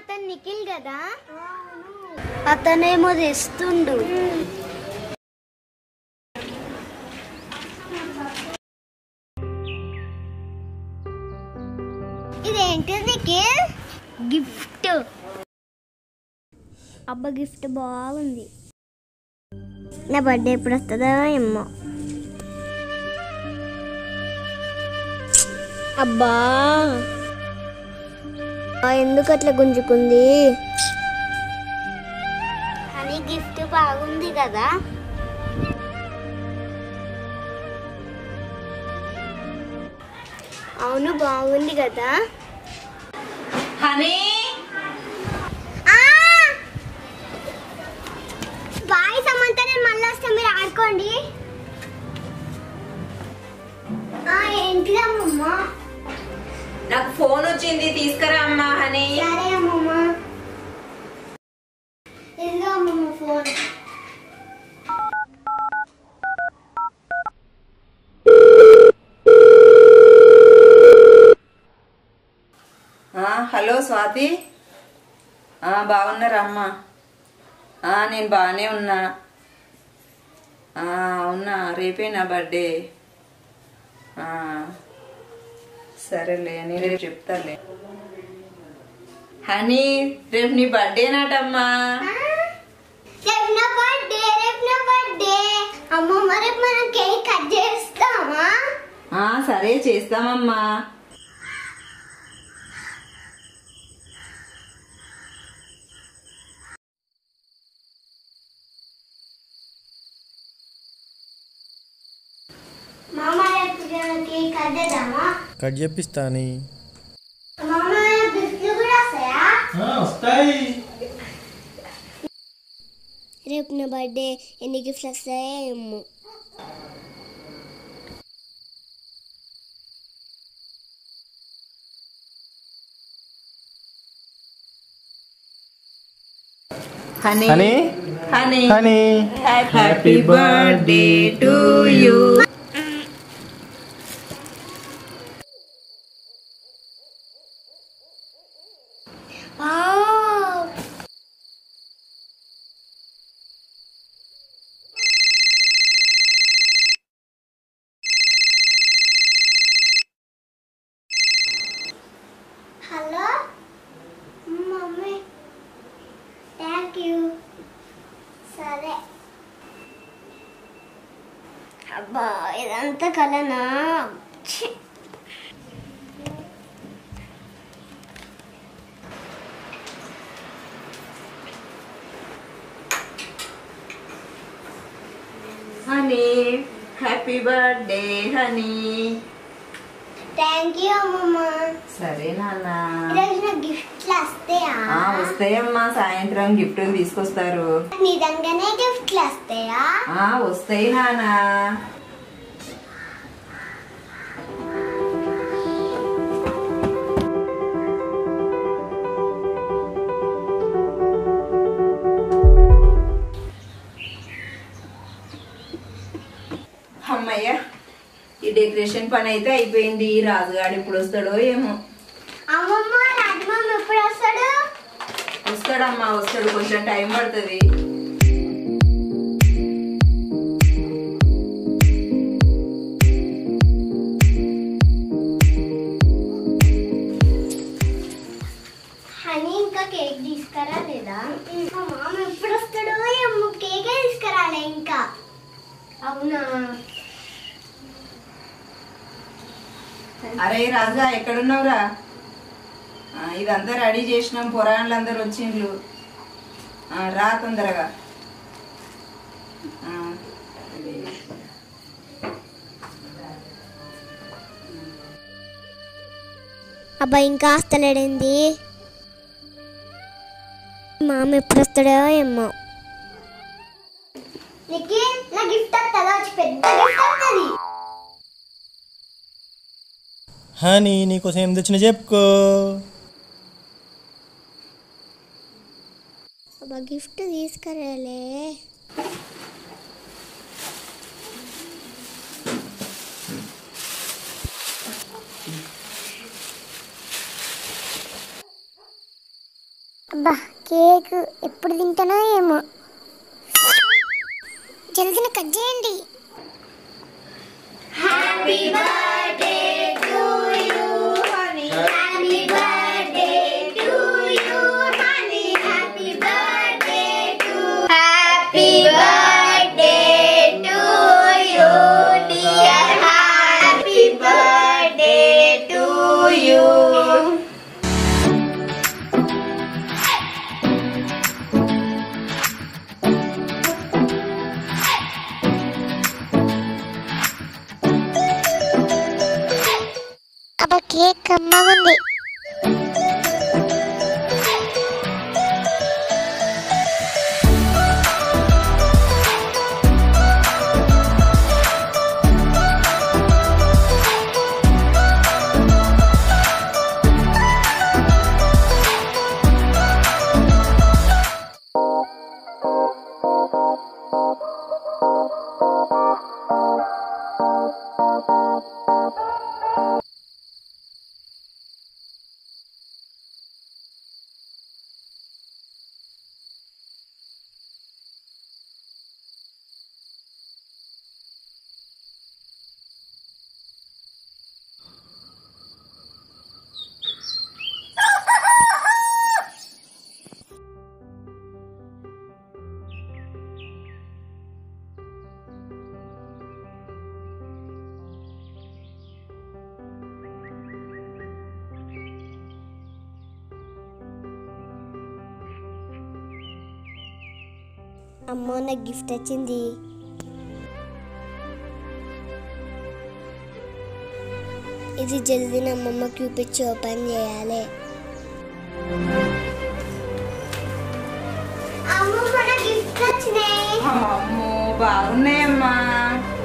అతను నిఖిల్ కదా అతనేమో తెస్తుండు ఇదేంటి నిఖిల్ గిఫ్ట్ అబ్బా గిఫ్ట్ బాగుంది నా బర్త్డే ఎప్పుడు వస్తుందో ఏమో అబ్బా ఆ, ఎందుకు అట్లా గుంజుకుంది అని గిఫ్ట్ బాగుంది కదా అవును బాగుంది కదా హనీ బాయ్ సమంత నేను మళ్ళీ వస్తే మీరు ఆడుకోండి ఆ, ఏంటిదమ్మమ్మ నాకు ఫోన్ వచ్చింది తీసుకురా అమ్మా హనీ సరే అమ్మమ్మ ఇదిగో అమ్మమ్మ ఫోన్ ఆ, హలో స్వాతి ఆ, బాగున్నారా అమ్మా ఆ, నేను బాగానే ఉన్నా ఆ, అవునా రేపే నా బర్త్డే ఆ, సరేలే నేను రేపు చెప్తాలే హనీ రేపు నీ బర్త్డే నాటమ్మా రేపు నా బర్త్డే రేపు నా బర్త్డే అమ్మమ్మ రేపు మనం కేక్ కట్ చేస్తామా ఆ, సరే చేస్తామమ్మా మామ రేపు కేక్ కట్ చేద్దామా కట్ చేపిస్తాని మామ గిఫ్ట్లు కూడా వస్తాయా వస్తాయి రేపు నా బర్త్డే ఎన్ని గిఫ్ట్లు వస్తాయో ఏమో honey honey honey honey happy birthday to you wow hello mummy thank you సరే అబ్బా ఇదంతా కలనా ఛీ. Honey happy birthday honey thank you అమ్మమ్మ సరే నాన్న ఈరోజు నాకు గిఫ్ట్లు వస్తాయా ఆ, వస్తాయమ్మా సాయంత్రం గిఫ్ట్ తీసుకొస్తారు నిజంగానే గిఫ్ట్లు వస్తాయా ఆ వస్తాయి నాన్న అమ్మయ్య ఈ డెకరేషన్ పని అయితే అయిపోయింది ఈ రాజుగాడు ఎప్పుడు వస్తాడో ఏమో అమ్మమ్మ రాజమమ్మ ఎప్పుడు వస్తాడు వస్తాడమ్మా వస్తాడు కొంచెం టైం పడుతుంది హనీ ఇంకా కేక్ తీసుకురా లేదా మా మామ ఎప్పుడు వస్తాడో ఏమో కేకే తీసుకురాలే ఇంకా అవునా అరే రాజా ఎక్కడున్నావురా ఆ, ఇదంతా రెడీ చేసినాం పొరాళ్ళందరూ వచ్చిండ్లు ఆ, రా తొందరగా ఆ, అబ్బా ఇంకా వస్తలేడింది మామ ఎప్పుడు వస్తాడో ఏమో నీకు నా గిఫ్ట్ వస్తుందా వచ్చి పెద్ద గిఫ్ట్ వస్తుంది హనీ నీకోసం ఏం తెచ్చిన చెప్పుకో అబ్బా గిఫ్ట్ తీసుకురాలే అబ్బా కేక్ ఎప్పుడు తింటానో ఏమో జల్దిన కట్ చేయండి happy birthday to you happy birthday to you honey happy birthday to happy birthday to you dear happy birthday to you అబ్బా కేక్ కమ్మగుంది అమ్మో నాకు గిఫ్ట్ వచ్చింది ఇది జల్దీ నా అమ్మమ్మకి చూపించి ఓపెన్ చేయాలి అమ్మో బాగున్నాయమ్మా